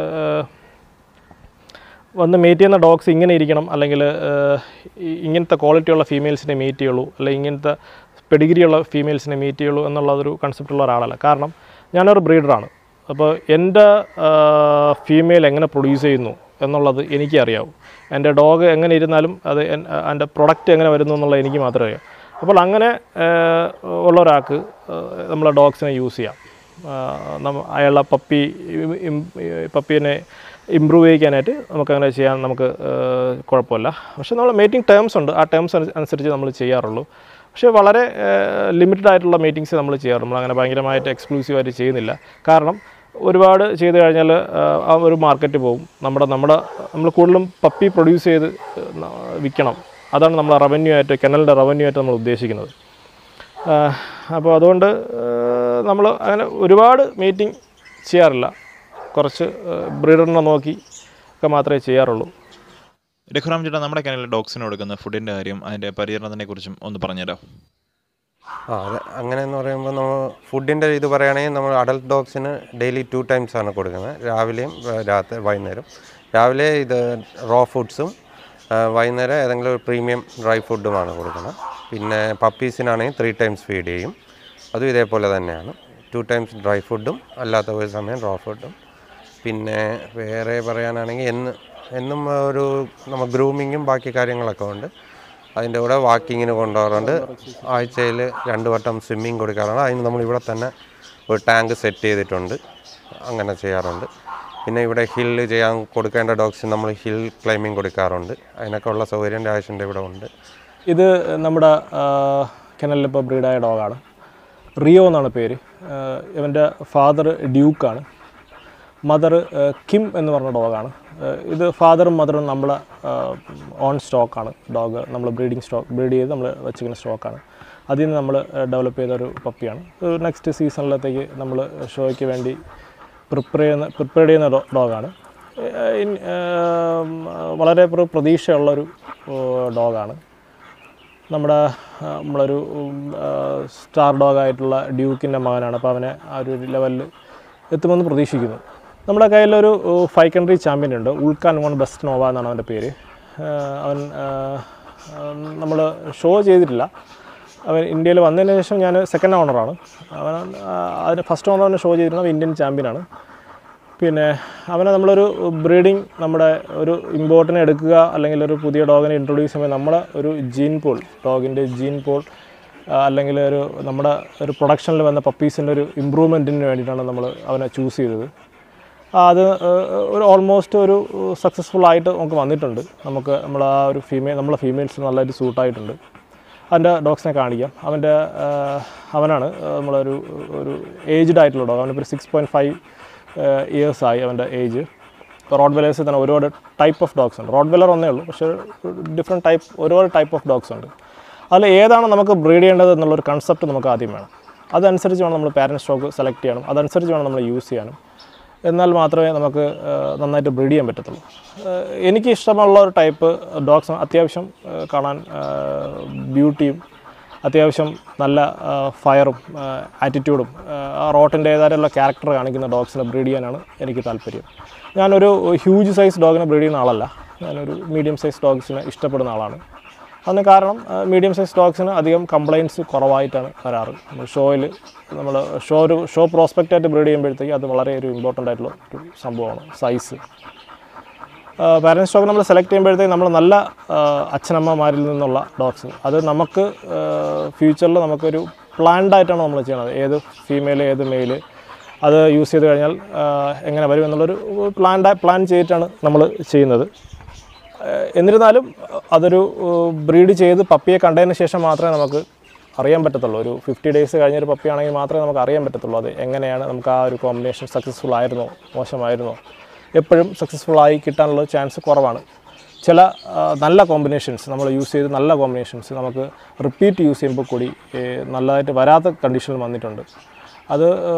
വന്ന് മീറ്റ് ചെയ്യുന്ന ഡോഗ്സ് ഇങ്ങനെ ഇരിക്കണം അല്ലെങ്കിൽ ഇങ്ങനത്തെ ക്വാളിറ്റിയുള്ള ഫീമെയിൽസിനെ മീറ്റ് ചെയ്യുള്ളൂ അല്ലെങ്കിൽ ഇങ്ങനത്തെ പെഡിഗ്രിയുള്ള ഫീമെയിൽസിനെ മീറ്റ് ചെയ്യുള്ളൂ എന്നുള്ളതൊരു കൺസെപ്റ്റുള്ള ഒരാളല്ല കാരണം ഞാനൊരു ബ്രീഡറാണ് അപ്പോൾ എൻ്റെ ഫീമെയിൽ എങ്ങനെ പ്രൊഡ്യൂസ് ചെയ്യുന്നു എന്നുള്ളത് എനിക്ക് അറിയാവൂ എൻ്റെ ഡോഗ് എങ്ങനെ ഇരുന്നാലും അത് എൻ- എൻ്റെ പ്രൊഡക്റ്റ് എങ്ങനെ വരുന്നു എന്നുള്ളത് എനിക്ക് മാത്രമേ അറിയാം അപ്പോൾ അങ്ങനെ ആ, ഉള്ള ഒരാൾക്ക് നമ്മളെ ഡോഗ്സിനെ യൂസ് ചെയ്യാം ആ, നമ്മ അയാളുടെ പപ്പി ഇം- ഇം- പപ്പീനെ ഇമ്പ്രൂവ് ചെയ്യിക്കാനായിട്ട് നമുക്കങ്ങനെ ചെയ്യാൻ നമുക്ക് ഏഹ്, കുഴപ്പമില്ല പക്ഷേ നമ്മൾ മീറ്റിംഗ് ടേംസ് ഉണ്ട് ആ ടേംസ് അനുസരിച്ച് നമ്മൾ ചെയ്യാറുള്ളൂ പക്ഷേ വളരെ ലിമിറ്റഡ് ആയിട്ടുള്ള മീറ്റിങ്സ് നമ്മൾ ചെയ്യാറുള്ളൂ നമ്മളങ്ങനെ ഭയങ്കരമായിട്ട് എക്സ്ക്ലൂസീവായിട്ട് ചെയ്യുന്നില്ല കാരണം ഒരുപാട് ചെയ്ത് കഴിഞ്ഞാൽ ഏഹ്, ആ ഒരു മാർക്കറ്റ് പോകും നമ്മുടെ നമ്മുടെ നമ്മൾ കൂടുതലും പപ്പി പ്രൊഡ്യൂസ് ചെയ്ത് ഏഹ്, ന- വിൽക്കണം അതാണ് നമ്മൾ റവന്യൂ ആയിട്ട് കെനലിൻ്റെ റവന്യൂ ആയിട്ട് നമ്മൾ ഉദ്ദേശിക്കുന്നത് അപ്പോൾ അതുകൊണ്ട് നമ്മൾ അങ്ങനെ ഒരുപാട് മീറ്റിംഗ് ചെയ്യാറില്ല കുറച്ച് ബ്രീഡറിനെ നോക്കി ഒക്കെ മാത്രമേ ചെയ്യാറുള്ളൂ രഘുറാം ചേട്ടാ നമ്മുടെ കനലിൽ ഡോഗ്സിന് കൊടുക്കുന്ന ഫുഡിൻ്റെ കാര്യം അതിൻ്റെ പരിചരണത്തിനെ കുറിച്ചും ഒന്ന് പറഞ്ഞുതരാം ആ അത് അങ്ങനെയെന്ന് പറയുമ്പോൾ നമ്മൾ ഫുഡിൻ്റെ ഇത് പറയുകയാണെങ്കിൽ നമ്മൾ അഡൽട്ട് ഡോഗ്സിന് ഡെയിലി ടു ടൈംസ് ആണ് കൊടുക്കുന്നത് രാവിലെയും ആ, രാത്രി വൈകുന്നേരം രാവിലെ ഇത് റോ ഫുഡ്സും ആ, വൈകുന്നേരം ഏതെങ്കിലും ഒരു പ്രീമിയം ഡ്രൈ ഫുഡുമാണ് കൊടുക്കുന്നത് പിന്നെ പപ്പീസിനാണെങ്കിൽ ത്രീ ടൈംസ് ഫീഡ് ചെയ്യും അതും ഇതേപോലെ തന്നെയാണ് ടു ടൈംസ് ഡ്രൈ ഫുഡും അല്ലാത്ത ഒരു സമയം റോ ഫുഡും പിന്നെ വേറെ പറയാനാണെങ്കിൽ എന്ന് എന്നും ഒരു നമ്മൾ ഗ്രൂമിങ്ങും ബാക്കി കാര്യങ്ങളൊക്കെ ഉണ്ട് അതിൻ്റെ കൂടെ വാക്കിങ്ങിന് കൊണ്ടുപോകാറുണ്ട് ആഴ്ചയിൽ രണ്ട് വട്ടം സ്വിമ്മിങ് കൊടുക്കാറുണ്ട് അതിന് നമ്മൾ ഇവിടെ തന്നെ ഒരു ടാങ്ക് സെറ്റ് ചെയ്തിട്ടുണ്ട് അങ്ങനെ ചെയ്യാറുണ്ട് പിന്നെ ഇവിടെ ഹില്ല് ചെയ്യാൻ കൊടുക്കേണ്ട ഡോഗ്സിന് നമ്മൾ ഹിൽ ക്ലൈമ്പിങ് കൊടുക്കാറുണ്ട് അതിനൊക്കെ ഉള്ള സൗകര്യം രാജേഷിൻ്റെ ഇവിടെ ഉണ്ട് ഇത് നമ്മുടെ കെനലിൽ ഇപ്പോൾ ബ്രീഡായ ഡോഗാണ് റിയോ എന്നാണ് പേര് ആ, ഇവൻ്റെ ഫാദർ ഡ്യൂക്കാണ് മദർ കിം എന്ന് പറഞ്ഞ ഡോഗാണ് ഇത് ഫാദറും മദറും നമ്മളെ ഓൺ സ്റ്റോക്കാണ് ഡോഗ് നമ്മൾ ബ്രീഡിങ് സ്റ്റോക്ക് ബ്രീഡ് ചെയ്ത് നമ്മൾ വെച്ചിരിക്കുന്ന സ്റ്റോക്കാണ് അതിൽ നിന്ന് നമ്മൾ ഡെവലപ്പ് ചെയ്ത ഒരു പപ്പിയാണ് നെക്സ്റ്റ് സീസണിലത്തേക്ക് നമ്മൾ ഷോയ്ക്ക് വേണ്ടി പ്രിപ്പയർ ചെയ്യുന്ന പ്രിപ്പയർ ചെയ്യുന്ന ഡോ- ഡോഗാണ് ഏഹ് ഇൻ- ഏഹ് വളരെ ഒരു പ്രതീക്ഷയുള്ളൊരു ഏഹ് ഡോഗാണ് നമ്മുടെ ആ, നമ്മളൊരു ഉം, ആ, സ്റ്റാർ ഡോഗായിട്ടുള്ള ഡ്യൂക്കിൻ്റെ മകനാണ് അപ്പോൾ അവനെ ആ ഒരു ലെവലിൽ എത്തുമെന്ന് പ്രതീക്ഷിക്കുന്നു നമ്മുടെ കയ്യിലൊരു ഫൈവ് കൺട്രി ചാമ്പ്യൻ ഉണ്ട് ഉൾക്കാൻ വൺ ബെസ്റ്റ് നോവ എന്നാണ് അവൻ്റെ പേര് ആ, അവൻ നമ്മൾ ഷോ ചെയ്തിട്ടില്ല അവൻ ഇന്ത്യയിൽ വന്നതിന് ശേഷം ഞാൻ സെക്കൻഡ് ഓണറാണ് അവൻ ആ, അതിന് ഫസ്റ്റ് ഓണറിന് ഷോ ചെയ്തിരുന്നത് ഇന്ത്യൻ ചാമ്പ്യനാണ് പിന്നെ അവനെ നമ്മളൊരു ബ്രീഡിങ് നമ്മുടെ ഒരു ഇമ്പോർട്ടിനെ എടുക്കുക അല്ലെങ്കിൽ ഒരു പുതിയ ഡോഗിനെ ഇൻട്രൊഡ്യൂസ് ചെയ്യുമ്പോൾ നമ്മുടെ ഒരു ജീൻ പോൾ ഡോഗിൻ്റെ ജീൻ പോൾ അല്ലെങ്കിൽ ഒരു നമ്മുടെ ഒരു പ്രൊഡക്ഷനിൽ വന്ന പപ്പീസിൻ്റെ ഒരു ഇമ്പ്രൂവ്മെൻറ്റിന് വേണ്ടിയിട്ടാണ് നമ്മൾ അവനെ ചൂസ് ചെയ്തത് ആ, അത് ഏഹ്, ഒരു ഓൾമോസ്റ്റ് ഒരു സക്സസ്ഫുൾ ആയിട്ട് നമുക്ക് വന്നിട്ടുണ്ട് നമുക്ക് നമ്മൾ ആ ഒരു ഫീമെയിൽ നമ്മളെ ഫീമെയിൽസ് നല്ലതായിട്ട് സൂട്ടായിട്ടുണ്ട് അവൻ്റെ ഡോഗ്സിനെ കാണിക്കാം അവൻ്റെ ഏഹ്, അവനാണ് ഏഹ്, നമ്മളൊരു ഒരു ഏജ്ഡ് ആയിട്ടുള്ള ഡോഗ് അവനിപ്പോൾ സിക്സ് പോയിൻറ്റ് ഫൈവ് ഇയേഴ്സ് ആയി അവൻ്റെ ഏജ് റോഡ് വെലേഴ്സിൽ തന്നെ ഒരുപാട് ടൈപ്പ് ഓഫ് ഡോഗ്സ് ഉണ്ട് റോഡ് വെലർ ഒന്നേ ഉള്ളൂ പക്ഷേ ഡിഫറെൻറ്റ് ടൈപ്പ് ഒരുപാട് ടൈപ്പ് ഓഫ് ഡോഗ്സ് ഉണ്ട് അതിൽ ഏതാണ് നമുക്ക് ബ്രീഡ് ചെയ്യേണ്ടത് എന്നുള്ളൊരു കൺസെപ്റ്റ് നമുക്ക് ആദ്യം വേണം അതനുസരിച്ച് വേണം നമ്മൾ പാരൻറ്റ് സ്റ്റോക്ക് സെലക്ട് ചെയ്യണം അതനുസരിച്ച് വേണം നമ്മൾ യൂസ് ചെയ്യാനും എന്നാൽ മാത്രമേ നമുക്ക് ആ, നന്നായിട്ട് ബ്രീഡ് ചെയ്യാൻ പറ്റത്തുള്ളൂ ആ, എനിക്ക് ഇഷ്ടമുള്ള ഒരു ടൈപ്പ് ഡോഗ്സ് അത്യാവശ്യം ആ, കാണാൻ ബ്യൂട്ടിയും അത്യാവശ്യം നല്ല ഫയറും ആറ്റിറ്റ്യൂഡും ആ റോട്ടിൻ്റേതായിട്ടുള്ള ക്യാരക്ടർ കാണിക്കുന്ന ഡോഗ്സിനെ ബ്രീഡ് ചെയ്യാനാണ് എനിക്ക് താല്പര്യം ഞാനൊരു ഹ്യൂജ് സൈസ് ഡോഗിനെ ബ്രീഡ് ചെയ്യുന്ന ആളല്ല ഞാനൊരു മീഡിയം സൈസ് ഡോഗ്സിനെ ഇഷ്ടപ്പെടുന്ന ആളാണ് അതിന് കാരണം മീഡിയം സൈസ് ഡോഗ്സിന് അധികം കംപ്ലയിൻറ്റ്സ് കുറവായിട്ടാണ് വരാറ് നമ്മൾ ഷോയിൽ നമ്മൾ ഷോ ഒരു ഷോ പ്രോസ്പെക്റ്റ് ആയിട്ട് ബ്രീഡ് ചെയ്യുമ്പോഴത്തേക്ക് അത് വളരെ ഒരു ഇമ്പോർട്ടൻ്റ് ആയിട്ടുള്ള ഒരു സംഭവമാണ് സൈസ് പാരൻസ് സ്റ്റോക്ക് നമ്മൾ സെലക്ട് ചെയ്യുമ്പോഴത്തേക്ക് നമ്മൾ നല്ല ആ, അച്ഛനമ്മമാരിൽ നിന്നുള്ള ഡോഗ്സ് അത് നമുക്ക് ഫ്യൂച്ചറിൽ നമുക്കൊരു പ്ലാൻഡ് ആയിട്ടാണ് നമ്മൾ ചെയ്യണത് ഏത് ഫീമെയിൽ ഏത് മെയിൽ അത് യൂസ് ചെയ്ത് കഴിഞ്ഞാൽ ആ, എങ്ങനെ വരും എന്നുള്ളൊരു പ്ലാൻഡ് പ്ലാൻ ചെയ്തിട്ടാണ് നമ്മൾ ചെയ്യുന്നത് ഏഹ് എന്നിരുന്നാലും അതൊരു ബ്രീഡ് ചെയ്ത് പപ്പിയെ കണ്ടതിന് ശേഷം മാത്രമേ നമുക്ക് അറിയാൻ പറ്റത്തുള്ളൂ ഒരു ഫിഫ്റ്റി ഡേയ്സ് കഴിഞ്ഞൊരു പപ്പിയാണെങ്കിൽ മാത്രമേ നമുക്ക് അറിയാൻ പറ്റത്തുള്ളൂ അത് എങ്ങനെയാണ് നമുക്ക് ആ ഒരു കോമ്പിനേഷൻ സക്സസ്ഫുൾ ആയിരുന്നോ മോശമായിരുന്നോ എപ്പോഴും സക്സസ്ഫുൾ ആയി കിട്ടാനുള്ള ചാൻസ് കുറവാണ് ചില ആ, നല്ല കോമ്പിനേഷൻസ് നമ്മൾ യൂസ് ചെയ്ത് നല്ല കോമ്പിനേഷൻസ് നമുക്ക് റിപ്പീറ്റ് യൂസ് ചെയ്യുമ്പോൾ കൂടി ഏ, നല്ലതായിട്ട് വരാത്ത കണ്ടീഷനിൽ വന്നിട്ടുണ്ട് അത് ആ,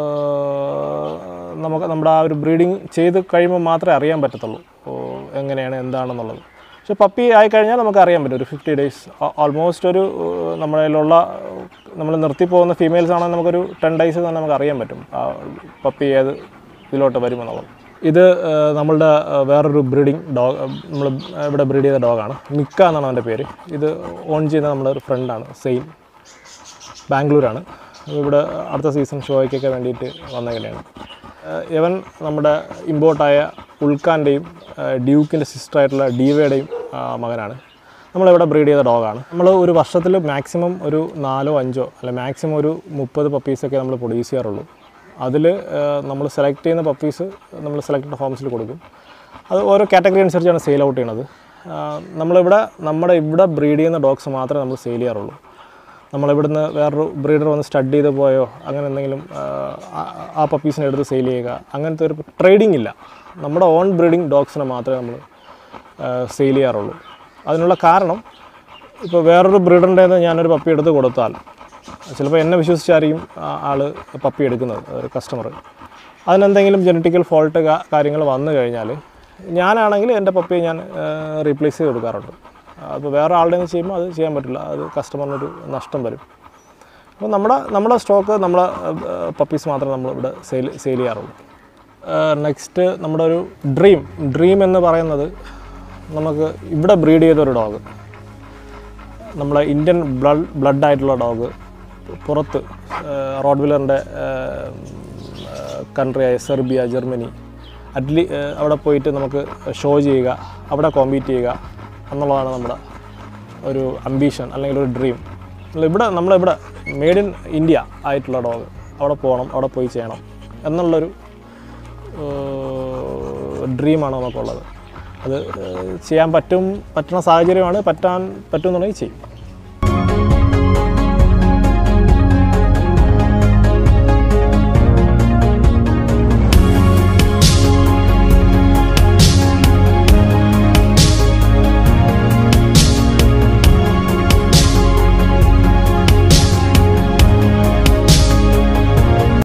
നമുക്ക് നമ്മുടെ ആ ഒരു ബ്രീഡിങ് ചെയ്ത് കഴിയുമ്പോൾ മാത്രമേ അറിയാൻ പറ്റത്തുള്ളൂ ഓ, എങ്ങനെയാണ് എന്താണെന്നുള്ളത് പക്ഷെ പപ്പി ആയിക്കഴിഞ്ഞാൽ നമുക്ക് അറിയാൻ പറ്റും ഒരു ഫിഫ്റ്റി ഡേയ്സ് ഓൾമോസ്റ്റ് ഒരു ഏഹ്, നമ്മുടെ കയ്യിലുള്ള നമ്മൾ നിർത്തി പോകുന്ന ഫീമെയിൽസ് ആണെങ്കിൽ നമുക്കൊരു ടെൻ ഡേയ്സ് തന്നെ നമുക്ക് അറിയാൻ പറ്റും ആ പപ്പി ഏത് ഇതിലോട്ട് വരുമെന്നുള്ളത് ഇത് ഏഹ്, നമ്മളുടെ ഏഹ്, വേറൊരു ബ്രീഡിങ് ഡോഗ് നമ്മൾ ഇവിടെ ബ്രീഡ് ചെയ്ത ഡോഗാണ് മിക്ക എന്നാണ് അവൻ്റെ പേര് ഇത് ഓൺ ചെയ്യുന്ന നമ്മുടെ ഒരു ഫ്രണ്ടാണ് സെയിം ബാംഗ്ലൂരാണ് ഇവിടെ അടുത്ത സീസൺ ഷോയ്ക്കൊക്കെ വേണ്ടിയിട്ട് വന്നേക്കനെയാണ് ഇവൻ നമ്മുടെ ഇമ്പോർട്ടായ ഉൾക്കാൻ്റെയും ഡ്യൂക്കിൻ്റെ സിസ്റ്ററായിട്ടുള്ള ഡീവയുടെയും മകനാണ് നമ്മളിവിടെ ബ്രീഡ് ചെയ്ത ഡോഗാണ് നമ്മൾ ഒരു വർഷത്തിൽ മാക്സിമം ഒരു നാലോ അഞ്ചോ അല്ല മാക്സിമം ഒരു മുപ്പത് പപ്പീസൊക്കെ നമ്മൾ പ്രൊഡ്യൂസ് ചെയ്യാറുള്ളൂ അതിൽ നമ്മൾ സെലക്ട് ചെയ്യുന്ന പപ്പീസ് നമ്മൾ സെലക്റ്റഡ് ഹോംസിൽ കൊടുക്കും അത് ഓരോ കാറ്റഗറി അനുസരിച്ചാണ് സെയിൽ ഔട്ട് ചെയ്യണത് ആ, നമ്മളിവിടെ നമ്മുടെ ഇവിടെ ബ്രീഡ് ചെയ്യുന്ന ഡോഗ്സ് മാത്രമേ നമ്മൾ സെയിൽ ചെയ്യാറുള്ളൂ നമ്മളിവിടുന്ന് വേറൊരു ബ്രീഡർ വന്ന് സ്റ്റഡ് ചെയ്ത് പോയോ അങ്ങനെ എന്തെങ്കിലും ആ, ആ- ആ പപ്പീസിനെ എടുത്ത് സെയിൽ ചെയ്യുക അങ്ങനത്തെ ഒരു ട്രേഡിംഗ് ഇല്ല നമ്മുടെ ഓൺ ബ്രീഡിങ് ഡോഗ്സിനെ മാത്രമേ നമ്മൾ സെയിൽ ചെയ്യാറുള്ളൂ അതിനുള്ള കാരണം ഇപ്പോൾ വേറൊരു ബ്രീഡറിൻ്റെ ഞാനൊരു പപ്പി എടുത്ത് കൊടുത്താൽ ചിലപ്പോൾ എന്നെ വിശ്വസിച്ചായിരിക്കും ആ- ആള് പപ്പി എടുക്കുന്നത് ഒരു കസ്റ്റമർ അതിനെന്തെങ്കിലും ജനറ്റിക്കൽ ഫോൾട്ട് കാര്യങ്ങൾ വന്നു കഴിഞ്ഞാൽ ഞാനാണെങ്കിൽ എൻ്റെ പപ്പിയെ ഞാൻ റീപ്ലേസ് ചെയ്ത് കൊടുക്കാറുണ്ട് അപ്പോൾ വേറെ ആളുടെ കയ്യിൽ നിന്ന് ചെയ്യുമ്പോൾ അത് ചെയ്യാൻ പറ്റില്ല അത് കസ്റ്റമറിനൊരു നഷ്ടം വരും അപ്പോൾ നമ്മുടെ നമ്മുടെ സ്റ്റോക്ക് നമ്മളെ പപ്പീസ് മാത്രമേ നമ്മൾ ഇവിടെ സെയിൽ സെയിൽ ചെയ്യാറുള്ളൂ നെക്സ്റ്റ് നമ്മുടെ ഒരു ഡ്രീം ഡ്രീം എന്ന് പറയുന്നത് നമുക്ക് ഇവിടെ ബ്രീഡ് ചെയ്ത ഒരു ഡോഗ് നമ്മളെ ഇന്ത്യൻ ബ്ലഡ് ബ്ലഡ് ആയിട്ടുള്ള ഡോഗ് പുറത്ത് റോഡ്വില്ലറിൻ്റെ കൺട്രിയായ സെർബിയ ജർമ്മനി അറ്റ്ലി അവിടെ പോയിട്ട് നമുക്ക് ഷോ ചെയ്യുക അവിടെ കോമ്പീറ്റ് ചെയ്യുക എന്നുള്ളതാണ് നമ്മുടെ ഒരു അംബീഷൻ അല്ലെങ്കിൽ ഒരു ഡ്രീം ഇവിടെ നമ്മളിവിടെ മെയ്ഡ് ഇൻ ഇന്ത്യ ആയിട്ടുള്ള ഡോഗ് അവിടെ പോകണം അവിടെ പോയി ചെയ്യണം എന്നുള്ളൊരു ഡ്രീമാണ് നമുക്കുള്ളത് അത് ഏഹ്, ചെയ്യാൻ പറ്റും പറ്റുന്ന സാഹചര്യമാണ് പറ്റാൻ പറ്റുമെന്നുണ്ടെങ്കിൽ ചെയ്യും